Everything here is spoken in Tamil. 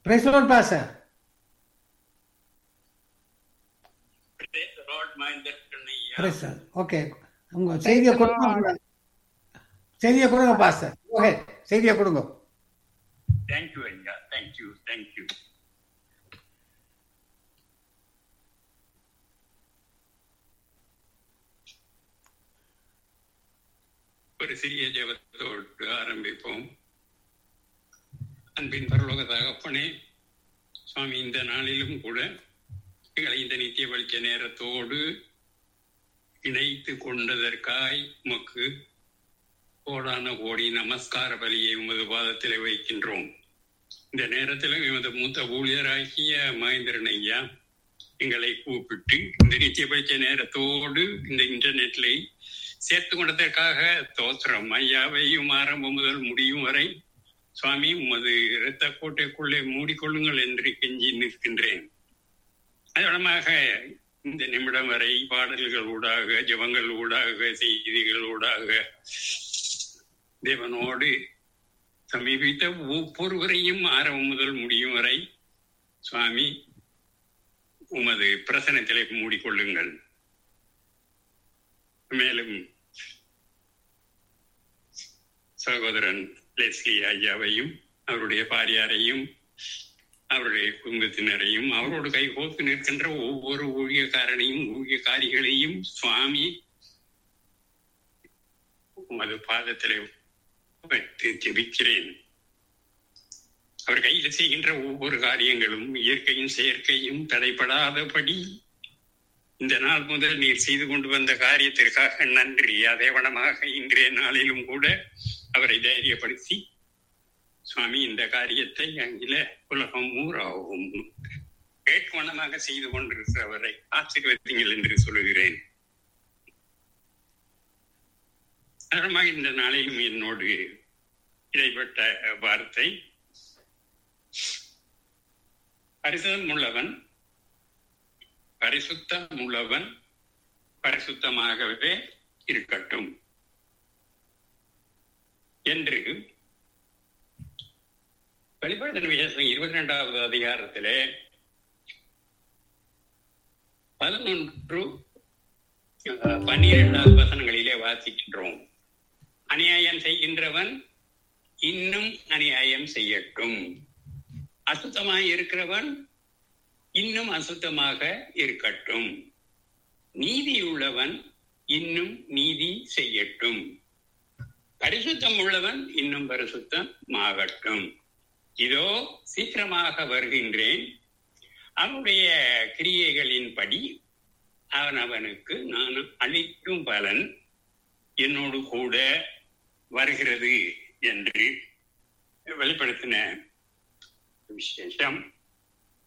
Price lord pastor Praise the Lord, Mahendran ஐயா. பிரைஸ் ஓகே உங்க செய்தியை கொடுங்க செய்தியை கொடுங்க பாஸ்டர் ஓகே செய்தியை கொடுங்க Thank you, ஐயா. Thank you, thank you. ஒரு சிறிய ஜெபத்தோடு ஆரம்பிப்போம் அன்பின் பரலோக தகப்பனே சுவாமி இந்த நாளிலும் கூட எங்களை இந்த நித்திய வெளிச்ச நேரத்தோடு இணைத்து கொண்டதற்காய் உமக்கு கோடான கோடி நமஸ்கார பலியை உமது பாதத்திலே வைக்கின்றோம் இந்த நேரத்தில் எமது மூத்த ஊழியராகிய மகேந்திரன் ஐயா எங்களை கூப்பிட்டு இந்த நித்திய பரிச்சை நேரத்தோடு இந்த இன்டர்நெட்ல சேர்த்து கொண்டதற்காக தோத்திரம் ஐயாவையும் ஆரம்பம் முதல் முடியும் வரை சுவாமி உமது இரத்த கோட்டைக்குள்ளே மூடிக்கொள்ளுங்கள் என்று கெஞ்சி நிற்கின்றேன் அதனமாக இந்த நிமிடம் வரை பாடல்கள் ஊடாக ஜபங்கள் ஊடாக செய்திகள் ஊடாக தேவனோடு சமீபித்த ஒவ்வொருவரையும் ஆரம்பம் முதல் முடியும் வரை சுவாமி உமது பிரசனத்திலே மூடிக்கொள்ளுங்கள் மேலும் சகோதரன் லெஸ்லி ஐயாவையும் அவருடைய பாரியாரையும் அவருடைய குடும்பத்தினரையும் அவரோடு கைகோத்து நிற்கின்ற ஒவ்வொரு ஊழியக்காரனையும் ஊழியக்காரிகளையும் சுவாமி உமது பாதத்திலே வைத்து ஜெபிக்கிறேன் அவர் கையில் செய்கின்ற ஒவ்வொரு காரியங்களும் இயற்கையும் செயற்கையும் தடைப்படாதபடி இந்த நாள் முதல் நீர் செய்து கொண்டு வந்த காரியத்திற்காக நன்றி அதேவனமாக இன்றைய நாளிலும் கூட அவரை தைரியப்படுத்தி சுவாமி இந்த காரியத்தை அங்கில உலகம் ஊராகவும் கேட்கவனமாக செய்து கொண்டிருக்கிறவரை ஆசீர்வதிங்கள் என்று சொல்லுகிறேன் அதனமாக இந்த நாளிலும் என்னோடு இடைப்பட்ட வார்த்தை பரிசுத்தம் உள்ளவன் பரிசுத்தம் உள்ளவன் பரிசுத்தமாகவே இருக்கட்டும் என்று வெளிப்படுத்தின விசேஷம் இருபத்தி ரெண்டாவது அதிகாரத்திலே பதினொன்று அஹ், பன்னிரெண்டாவது வசனங்களிலே வாசிக்கின்றோம் அநியாயம் செய்கின்றவன் இன்னும் அநியாயம் செய்யட்டும் அசுத்தமாய் இருக்கிறவன் இன்னும் அசுத்தமாக இருக்கட்டும் நீதி உள்ளவன் இன்னும் நீதி செய்யட்டும் பரிசுத்தம் உள்ளவன் இன்னும் பரிசுத்தமாகட்டும் இதோ சீக்கிரமாக வருகின்றேன் அவனுடைய கிரியைகளின்படி அவன் அவனுக்கு நான் அளிக்கும் பலன் என்னோடு கூட வருகிறது என்று வெளிப்படுத்தின விசேஷம்